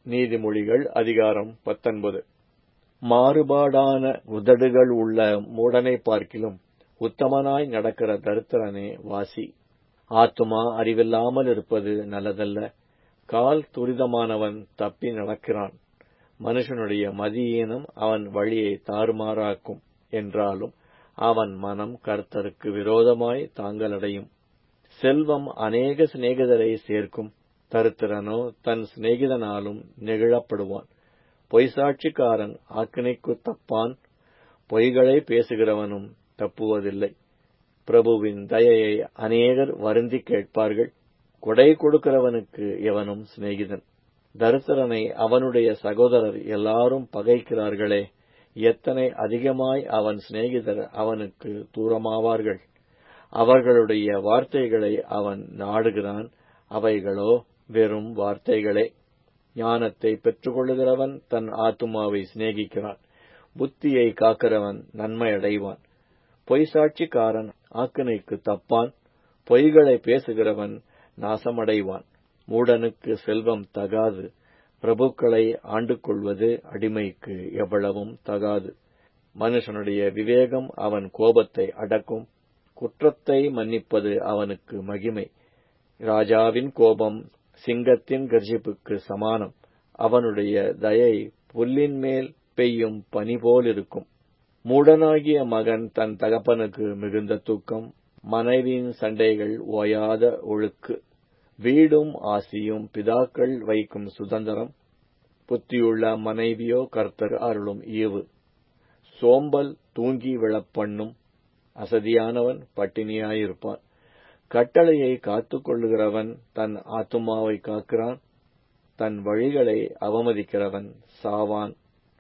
நீதிமொழிகள் அதிகாரம் பத்தொன்பது மாறுபாடான உதடுகள் உள்ள மூடனை பார்க்கிலும் உத்தமனாய் நடக்கிற தரித்திரனே வாசி ஆத்துமா அறிவில்லாமல் இருப்பது நல்லதல்ல கால் துரிதமானவன் தப்பி நடக்கிறான் மனுஷனுடைய மதியீனம் அவன் வழியை தாறுமாறாக்கும் என்றாலும் அவன் மனம் கர்த்தருக்கு விரோதமாய் தாங்களடையும் செல்வம் அநேக சிநேகிதரை சேர்க்கும் தரித்திரனோ தன் சிநேகிதனாலும் நெகிழப்படுவான் பொய்சாட்சிக்காரன் ஆக்கினைக்கு தப்பான் பொய்களை பேசுகிறவனும் தப்புவதில்லை பிரபுவின் தயையை அநேகர் வருந்தி கேட்பார்கள் கொடை கொடுக்கிறவனுக்கு எவனும் சிநேகிதன் தரித்திரனை அவனுடைய சகோதரர் எல்லாரும் பகைக்கிறார்களே எத்தனை அதிகமாய் அவன் சிநேகிதர் அவனுக்கு தூரமாவார்கள் அவர்களுடைய வார்த்தைகளை அவன் நாடுகிறான் அவைகளோ வெறும் வார்த்தைகளே ஞானத்தை பெற்றுக்கொள்ளுகிறவன் தன் ஆத்துமாவை சிநேகிக்கிறான் புத்தியை காக்கிறவன் நன்மை அடைவான் பொய்சாட்சிக்காரன் ஆக்கினைக்கு தப்பான் பொய்களை பேசுகிறவன் நாசமடைவான் மூடனுக்கு செல்வம் தகாது பிரபுக்களை ஆண்டு கொள்வது அடிமைக்கு எவ்வளவும் தகாது மனுஷனுடைய விவேகம் அவன் கோபத்தை அடக்கும் குற்றத்தை மன்னிப்பது அவனுக்கு மகிமை ராஜாவின் கோபம் சிங்கத்தின் கர்ஜிப்புக்கு சமானம் அவனுடைய தயை புல்லின் மேல் பெய்யும் பனி போலிருக்கும் மூடனாகிய மகன் தன் தகப்பனுக்கு மிகுந்த தூக்கம் மனைவியின் சண்டைகள் ஓயாத ஒழுக்கு வீடும் ஆசியும் பிதாக்கள் வைக்கும் சுதந்திரம் புத்தியுள்ள மனைவியோ கர்த்தர் அருளும் ஈவு சோம்பல் தூங்கி விழப்பண்ணும் அசதியானவன் பட்டினியாயிருப்பான் கட்டளையை காத்துக் கொள்ளுகிறவன் தன் ஆத்துமாவை காக்கிறான் தன் வழிகளை அவமதிக்கிறவன் சாவான்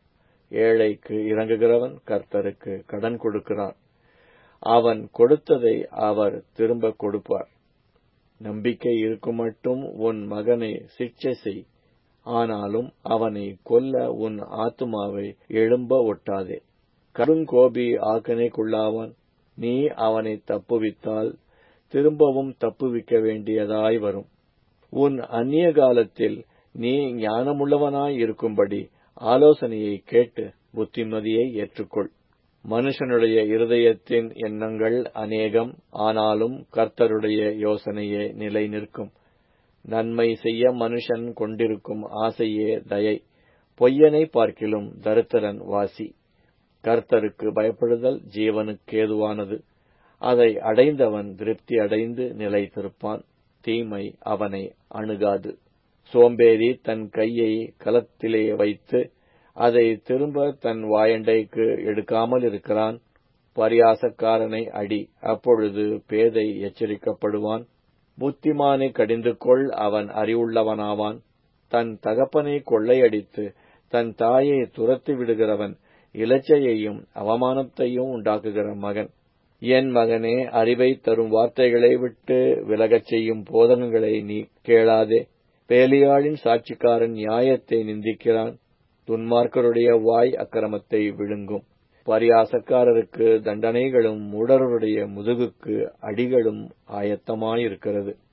ஏழைக்கு இறங்குகிறவன் கர்த்தருக்கு கடன் கொடுக்கிறான் அவன் கொடுத்ததை அவர் திரும்ப கொடுப்பார் நம்பிக்கை இருக்கும் மட்டும் உன் மகனை சிக்ஷை செய் ஆனாலும் அவனை கொல்ல உன் ஆத்துமாவை எழும்ப ஒட்டாதே கடுங்கோபி ஆக்கனைக்குள்ளாவான் நீ அவனை தப்புவித்தால் திரும்பவும் தப்புவிக்க வேண்டியதாய் வரும் உன் அந்நிய காலத்தில் நீ ஞானமுள்ளவனாய் இருக்கும்படி ஆலோசனையை கேட்டு புத்திமதியை ஏற்றுக்கொள் மனுஷனுடைய இருதயத்தின் எண்ணங்கள் அநேகம் ஆனாலும் கர்த்தருடைய யோசனையே நிலை நிற்கும் நன்மை செய்ய மனுஷன் கொண்டிருக்கும் ஆசையே தயை பொய்யனை பார்க்கிலும் தரித்திரன் வாசி கர்த்தருக்கு பயப்படுதல் ஜீவனுக்கேதுவானது அதை அடைந்தவன் திருப்தி அடைந்து நிலைத்திருப்பான் தீமை அவனை அணுகாது சோம்பேறி தன் கையை கலத்திலே வைத்து அதை திரும்ப தன் வாயண்டைக்கு எடுக்காமல் இருக்கிறான் பரியாசக்காரனை அடி அப்பொழுது பேதை எச்சரிக்கப்படுவான் புத்திமானை கடிந்து கொள் அவன் அறிவுள்ளவனாவான் தன் தகப்பனை கொள்ளையடித்து தன் தாயை துரத்தி விடுகிறவன் இலச்சையையும் அவமானத்தையும் உண்டாக்குகிற மகன் என் மகனே அறிவை தரும் வார்த்தைகளை விட்டு விலகச் செய்யும் போதகங்களை நீ கேளாதே பேலியாளின் சாட்சிக்காரன் நியாயத்தை நிந்திக்கிறான் துன்மார்க்கருடைய வாய் அக்கிரமத்தை விழுங்கும் பரியாசக்காரருக்கு தண்டனைகளும் மூடருடைய முதுகுக்கு அடிகளும் ஆயத்தமாயிருக்கிறது